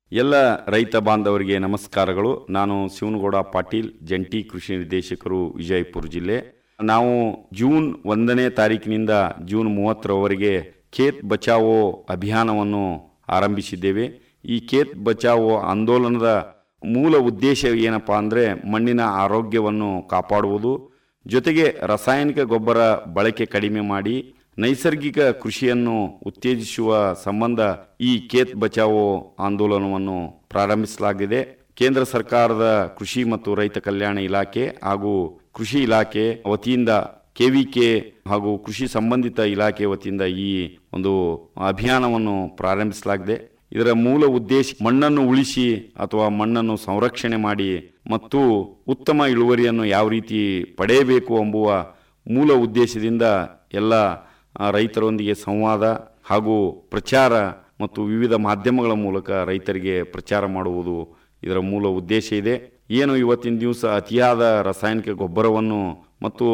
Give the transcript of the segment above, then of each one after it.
ಎಲ್ಲ ರೈತ ಬಾಂಧವರಿಗೆ ನಮಸ್ಕಾರಗಳು ನಾನು ಶಿವನಗೌಡ ಪಾಟೀಲ್ ಜಂಟಿ ಕೃಷಿ ನಿರ್ದೇಶಕರು ವಿಜಯಪುರ ಜಿಲ್ಲೆ ನಾವು ಜೂನ್ ಒಂದನೇ ತಾರೀಕಿನಿಂದ ಜೂನ್ ಮೂವತ್ತರವರೆಗೆ ಖೇತ್ ಬಚಾವೋ ಅಭಿಯಾನವನ್ನು ಆರಂಭಿಸಿದ್ದೇವೆ ಈ ಖೇತ್ ಬಚಾವೋ ಆಂದೋಲನದ ಮೂಲ ಉದ್ದೇಶ ಏನಪ್ಪಾ ಅಂದರೆ ಮಣ್ಣಿನ ಆರೋಗ್ಯವನ್ನು ಕಾಪಾಡುವುದು ಜೊತೆಗೆ ರಾಸಾಯನಿಕ ಗೊಬ್ಬರ ಬಳಕೆ ಕಡಿಮೆ ಮಾಡಿ ನೈಸರ್ಗಿಕ ಕೃಷಿಯನ್ನು ಉತ್ತೇಜಿಸುವ ಸಂಬಂಧ ಈ ಖೇತ್ ಬಚಾವೋ ಆಂದೋಲನವನ್ನು ಪ್ರಾರಂಭಿಸಲಾಗಿದೆ ಕೇಂದ್ರ ಸರ್ಕಾರದ ಕೃಷಿ ಮತ್ತು ರೈತ ಕಲ್ಯಾಣ ಇಲಾಖೆ ಹಾಗೂ ಕೃಷಿ ಇಲಾಖೆ ವತಿಯಿಂದ ಕೆವಿಕೆ ಹಾಗೂ ಕೃಷಿ ಸಂಬಂಧಿತ ಇಲಾಖೆ ವತಿಯಿಂದ ಈ ಒಂದು ಅಭಿಯಾನವನ್ನು ಪ್ರಾರಂಭಿಸಲಾಗಿದೆ ಇದರ ಮೂಲ ಉದ್ದೇಶ ಮಣ್ಣನ್ನು ಉಳಿಸಿ ಅಥವಾ ಮಣ್ಣನ್ನು ಸಂರಕ್ಷಣೆ ಮಾಡಿ ಮತ್ತು ಉತ್ತಮ ಇಳುವರಿಯನ್ನು ಯಾವ ರೀತಿ ಪಡೆಯಬೇಕು ಎಂಬುವ ಮೂಲ ಉದ್ದೇಶದಿಂದ ಎಲ್ಲ ಆ, ರೈತರೊಂದಿಗೆ ಸಂವಾದ ಹಾಗೂ ಪ್ರಚಾರ ಮತ್ತು ವಿವಿಧ ಮಾಧ್ಯಮಗಳ ಮೂಲಕ ರೈತರಿಗೆ ಪ್ರಚಾರ ಮಾಡುವುದು ಇದರ ಮೂಲ ಉದ್ದೇಶ ಇದೆ ಏನು ಇವತ್ತಿನ ದಿವಸ ಅತಿಯಾದ ರಾಸಾಯನಿಕ ಗೊಬ್ಬರವನ್ನು ಮತ್ತು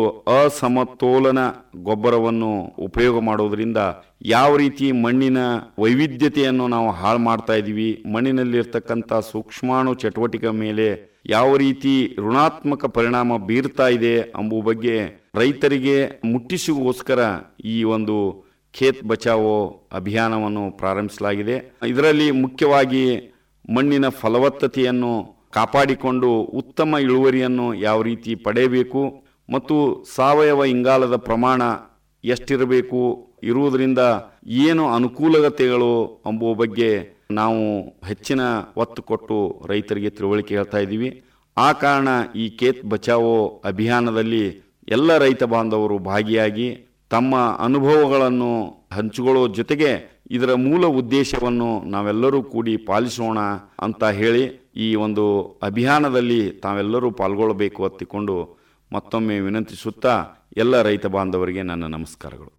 ಅಸಮತೋಲನ ಗೊಬ್ಬರವನ್ನು ಉಪಯೋಗ ಮಾಡೋದ್ರಿಂದ ಯಾವ ರೀತಿ ಮಣ್ಣಿನ ವೈವಿಧ್ಯತೆಯನ್ನು ನಾವು ಹಾಳು ಮಾಡ್ತಾ ಇದ್ದೀವಿ ಮಣ್ಣಿನಲ್ಲಿರ್ತಕ್ಕಂಥ ಸೂಕ್ಷ್ಮಾಣು ಚಟುವಟಿಕೆ ಮೇಲೆ ಯಾವ ರೀತಿ ಋಣಾತ್ಮಕ ಪರಿಣಾಮ ಬೀರ್ತಾ ಇದೆ ಎಂಬುವ ಬಗ್ಗೆ ರೈತರಿಗೆ ಮುಟ್ಟಿಸುಗೋಸ್ಕರ ಈ ಒಂದು ಖೇತ್ ಬಚಾವೋ ಅಭಿಯಾನವನ್ನು ಪ್ರಾರಂಭಿಸಲಾಗಿದೆ ಇದರಲ್ಲಿ ಮುಖ್ಯವಾಗಿ ಮಣ್ಣಿನ ಫಲವತ್ತತೆಯನ್ನು ಕಾಪಾಡಿಕೊಂಡು ಉತ್ತಮ ಇಳುವರಿಯನ್ನು ಯಾವ ರೀತಿ ಪಡೆಯಬೇಕು ಮತ್ತು ಸಾವಯವ ಇಂಗಾಲದ ಪ್ರಮಾಣ ಎಷ್ಟಿರಬೇಕು ಇರುವುದರಿಂದ ಏನು ಅನುಕೂಲತೆಗಳು ಎಂಬುವ ಬಗ್ಗೆ ನಾವು ಹೆಚ್ಚಿನ ಒತ್ತು ಕೊಟ್ಟು ರೈತರಿಗೆ ತಿಳುವಳಿಕೆ ಹೇಳ್ತಾ ಇದ್ದೀವಿ ಆ ಕಾರಣ ಈ ಖೇತ್ ಬಚಾವೋ ಅಭಿಯಾನದಲ್ಲಿ ಎಲ್ಲ ರೈತ ಬಾಂಧವರು ಭಾಗಿಯಾಗಿ ತಮ್ಮ ಅನುಭವಗಳನ್ನು ಹಂಚಿಕೊಳ್ಳೋ ಜೊತೆಗೆ ಇದರ ಮೂಲ ಉದ್ದೇಶವನ್ನು ನಾವೆಲ್ಲರೂ ಕೂಡಿ ಪಾಲಿಸೋಣ ಅಂತ ಹೇಳಿ ಈ ಒಂದು ಅಭಿಯಾನದಲ್ಲಿ ತಾವೆಲ್ಲರೂ ಪಾಲ್ಗೊಳ್ಳಬೇಕು ಅತ್ತಿಕೊಂಡು ಮತ್ತೊಮ್ಮೆ ವಿನಂತಿಸುತ್ತಾ ಎಲ್ಲ ರೈತ ಬಾಂಧವರಿಗೆ ನನ್ನ ನಮಸ್ಕಾರಗಳು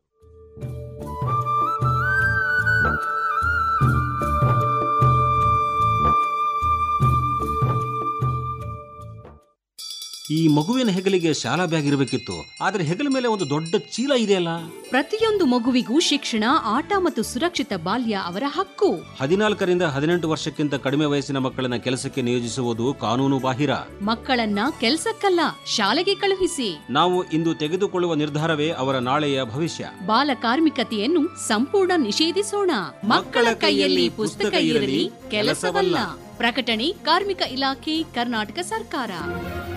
ಈ ಮಗುವಿನ ಹೆಗಲಿಗೆ ಶಾಲಾ ಬ್ಯಾಗ್ ಇರಬೇಕಿತ್ತು ಆದ್ರೆ ಹೆಗಲ ಮೇಲೆ ಒಂದು ದೊಡ್ಡ ಚೀಲ ಇದೆಯಲ್ಲ ಪ್ರತಿಯೊಂದು ಮಗುವಿಗೂ ಶಿಕ್ಷಣ ಆಟ ಮತ್ತು ಸುರಕ್ಷಿತ ಬಾಲ್ಯ ಅವರ ಹಕ್ಕು ಹದಿನಾಲ್ಕರಿಂದ ಹದಿನೆಂಟು ವರ್ಷಕ್ಕಿಂತ ಕಡಿಮೆ ವಯಸ್ಸಿನ ಮಕ್ಕಳನ್ನ ಕೆಲಸಕ್ಕೆ ನಿಯೋಜಿಸುವುದು ಕಾನೂನು ಬಾಹಿರ ಮಕ್ಕಳನ್ನ ಕೆಲ್ಸಕ್ಕಲ್ಲ ಶಾಲೆಗೆ ಕಳುಹಿಸಿ ನಾವು ಇಂದು ತೆಗೆದುಕೊಳ್ಳುವ ನಿರ್ಧಾರವೇ ಅವರ ನಾಳೆಯ ಭವಿಷ್ಯ ಬಾಲ ಕಾರ್ಮಿಕತೆಯನ್ನು ಸಂಪೂರ್ಣ ನಿಷೇಧಿಸೋಣ ಮಕ್ಕಳ ಕೈಯಲ್ಲಿ ಪುಸ್ತಕ ಇರಲಿ ಕೆಲಸವಲ್ಲ ಪ್ರಕಟಣೆ ಕಾರ್ಮಿಕ ಇಲಾಖೆ ಕರ್ನಾಟಕ ಸರ್ಕಾರ